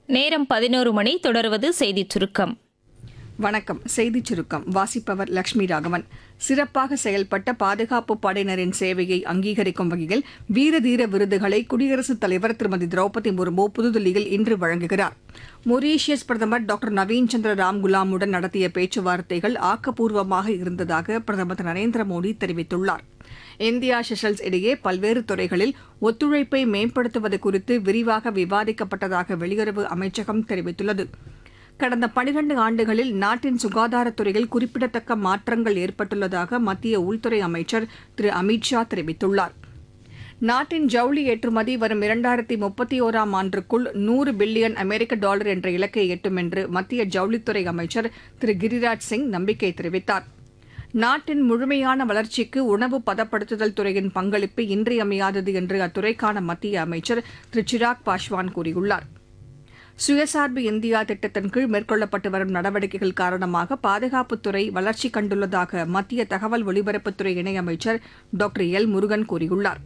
நேரம் பதினோரு மணி தொடர்வது செய்திச் சுருக்கம் வணக்கம் செய்திச் சுருக்கம் வாசிப்பவர் லட்சுமி ராகவன் சிறப்பாக செயல்பட்ட பாதுகாப்பு படையினரின் சேவையை அங்கீகரிக்கும் வகையில் வீர தீர விருதுகளை குடியரசுத் தலைவர் திருமதி திரௌபதி முர்மு புதுதில்லியில் இன்று வழங்குகிறார் மொரீஷியஸ் பிரதமர் டாக்டர் நவீன் சந்திர ராம்குலாமுடன் நடத்திய பேச்சுவார்த்தைகள் ஆக்கப்பூர்வமாக இருந்ததாக பிரதமர் திரு நரேந்திர மோடி தெரிவித்துள்ளார் இந்தியா செஷல்ஸ் இடையே பல்வேறு துறைகளில் ஒத்துழைப்பை மேம்படுத்துவது குறித்து விரிவாக விவாதிக்கப்பட்டதாக வெளியுறவு அமைச்சகம் தெரிவித்துள்ளது கடந்த 12 ஆண்டுகளில் நாட்டின் சுகாதாரத்துறையில் குறிப்பிடத்தக்க மாற்றங்கள் ஏற்பட்டுள்ளதாக மத்திய உள்துறை அமைச்சர் திரு அமித் ஷா தெரிவித்துள்ளார் நாட்டின் ஜவுளி ஏற்றுமதி வரும் இரண்டாயிரத்தி முப்பத்தி ஓராம் ஆண்டுக்குள் நூறு பில்லியன் அமெரிக்க டாலர் என்ற இலக்கை எட்டும் என்று மத்திய ஜவுளித்துறை அமைச்சர் திரு கிரிராஜ் சிங் நம்பிக்கை தெரிவித்தார் நாட்டின் முழுமையான வளர்ச்சிக்கு உணவு பதப்படுத்துதல் துறையின் பங்களிப்பு இன்றியமையாதது என்று அத்துறைக்கான மத்திய அமைச்சர் திரு சிராக் பாஸ்வான் கூறியுள்ளார் சுயசார்பு இந்தியா திட்டத்தின் கீழ் மேற்கொள்ளப்பட்டு வரும் நடவடிக்கைகள் காரணமாக பாதுகாப்புத்துறை வளர்ச்சி கண்டுள்ளதாக மத்திய தகவல் ஒலிபரப்புத்துறை இணையமைச்சர் டாக்டர் எல் முருகன் கூறியுள்ளார்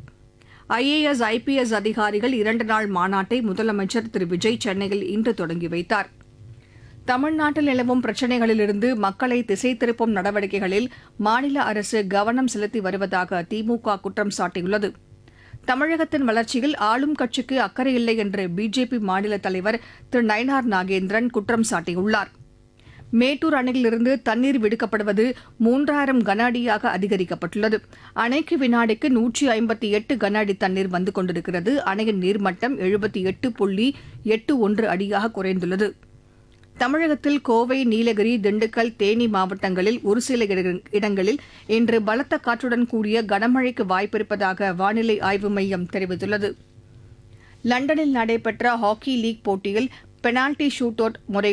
ஐஏஎஸ் ஐபிஎஸ் அதிகாரிகள் இரண்டு நாள் மாநாட்டை முதலமைச்சர் திரு விஜய் சென்னையில் இன்று தொடங்கி வைத்தார் தமிழ்நாட்டில் நிலவும் பிரச்சினைகளிலிருந்து மக்களை திசை திருப்பும் நடவடிக்கைகளில் மாநில அரசு கவனம் செலுத்தி வருவதாக திமுக குற்றம் சாட்டியுள்ளது தமிழகத்தின் வளர்ச்சியில் ஆளும் கட்சிக்கு அக்கறை இல்லை என்று பிஜேபி மாநில தலைவர் திரு நயனார் நாகேந்திரன் குற்றம் சாட்டியுள்ளார் மேட்டூர் அணையிலிருந்து தண்ணீர் விடுக்கப்படுவது மூன்றாயிரம் கன அடியாக அதிகரிக்கப்பட்டுள்ளது அணைக்கு வினாடிக்கு நூற்றி ஐம்பத்தி எட்டு கன அடி தண்ணீர் வந்து கொண்டிருக்கிறது அணையின் நீர்மட்டம் எழுபத்தி எட்டு புள்ளி எட்டு ஒன்று அடியாக குறைந்துள்ளது தமிழகத்தில் கோவை நீலகிரி திண்டுக்கல் தேனி மாவட்டங்களில் ஒரு சில இட- இடங்களில் இன்று பலத்த காற்றுடன் கூடிய கனமழைக்கு வாய்ப்பிருப்பதாக வானிலை ஆய்வு மையம் தெரிவித்துள்ளது லண்டனில் நடைபெற்ற ஹாக்கி லீக் போட்டியில் பெனால்டி ஷூட் அவுட் முறை